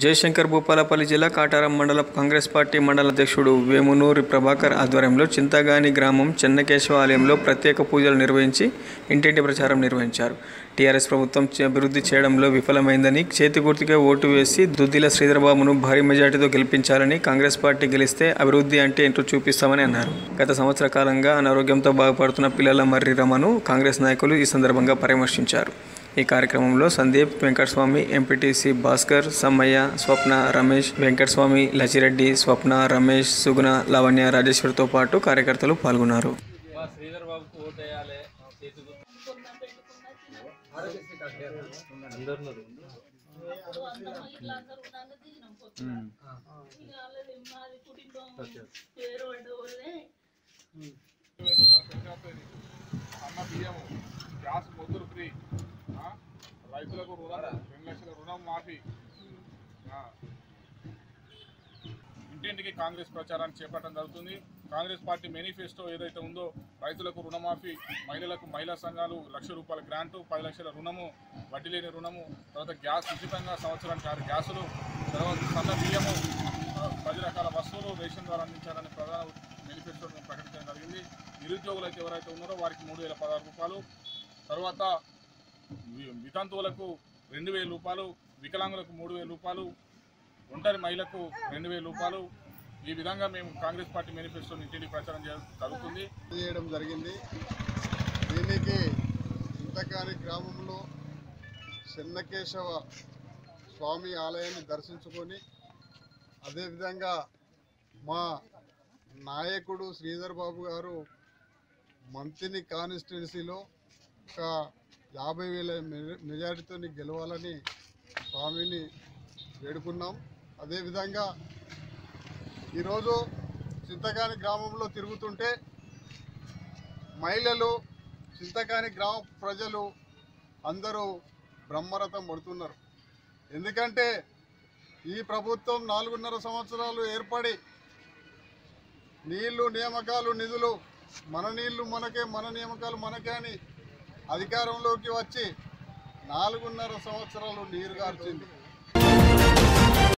జయశంకర్ భూపాలపల్లి జిల్లా కాటారం మండల కాంగ్రెస్ పార్టీ మండల అధ్యక్షుడు వేమునూరి ప్రభాకర్ ఆధ్వర్యంలో చింతగాని గ్రామం చెన్నకేశవ ఆలయంలో ప్రత్యేక పూజలు నిర్వహించి ఇంటింటి ప్రచారం నిర్వహించారు టీఆర్ఎస్ ప్రభుత్వం చే- అభివృద్ధి చేయడంలో విఫలమైందని చేతి గుర్తుగా ఓటు వేసి దుద్దిల శ్రీధరబాబును భారీ మెజార్టీతో గెలిపించాలని కాంగ్రెస్ పార్టీ గెలిస్తే అభివృద్ధి అంటే ఏంటో చూపిస్తామని అన్నారు గత సంవత్సర కాలంగా అనారోగ్యంతో బాధపడుతున్న పిల్లల మర్రి రమను కాంగ్రెస్ నాయకులు ఈ సందర్భంగా పరామర్శించారు ఈ కార్యక్రమంలో సందీప్ వెంకటస్వామి ఎంపీటీసీ భాస్కర్ సమ్మయ్య స్వప్న రమేష్ వెంకటస్వామి లచిరెడ్డి స్వప్న రమేష్ సుగుణ లావణ్య రాజేశ్వర్తో పాటు కార్యకర్తలు పాల్గొన్నారు మా శ్రీధర్ బాబుకు ఓటు వేయాలి చేతి గుర్తు. అందరున్నారు. అన్న బియ్యము గ్యాస్ మొద్దులు ఫ్రీ ఆ? రైతులకు రుణం రెండు లక్షల రుణం మాఫీ ఆ. ఇంటింటికి కాంగ్రెస్ ప్రచారాన్ని చేపట్టడం జరుగుతుంది కాంగ్రెస్ పార్టీ మేనిఫెస్టో ఏదైతే ఉందో రైతులకు రుణమాఫీ మహిళలకు మహిళా సంఘాలు లక్ష రూపాయల గ్రాంటు పది లక్షల రుణము వడ్డీ లేని రుణము తర్వాత గ్యాస్ ఉచితంగా సంవత్సరానికి ఆరు గ్యాసులు తర్వాత సన్న బియ్యము ఆ, పది రకాల వస్తువులు రేషన్ ద్వారా అందించాలని ప్రధాన మేనిఫెస్టోను ప్రకటించడం జరిగింది నిరుద్యోగులు అయితే ఎవరైతే ఉన్నారో వారికి మూడు వేల పదహారు రూపాయలు తర్వాత వి- వితంతువులకు రెండు వేల రూపాయలు వికలాంగులకు మూడు వేల రూపాయలు ఒంటరి మహిళకు రెండు వేల రూపాయలు ఈ విధంగా మేము కాంగ్రెస్ పార్టీ మేనిఫెస్టోని ఇంటింటి ప్రచారం చేయడం జరుగుతుంది చేయడం జరిగింది దీనికి ఇంతకాని గ్రామంలో చెన్నకేశవ స్వామి ఆలయాన్ని దర్శించుకొని అదేవిధంగా మా నాయకుడు శ్రీధర్ బాబు గారు మంతిని కాన్స్టిట్యున్సీలో ఒక యాభై వేల మెజారిటీతో గెలవాలని స్వామిని వేడుకున్నాం అదేవిధంగా ఈరోజు చింతకాని గ్రామంలో తిరుగుతుంటే మహిళలు చింతకాని గ్రామ ప్రజలు అందరూ బ్రహ్మరథం పడుతున్నారు ఎందుకంటే ఈ ప్రభుత్వం నాలుగున్నర సంవత్సరాలు ఏర్పడి నీళ్లు నియామకాలు నిధులు మన నీళ్లు మనకే మన నియామకాలు మనకే అని అధికారంలోకి వచ్చి నాలుగున్నర సంవత్సరాలు నీరు గార్చింది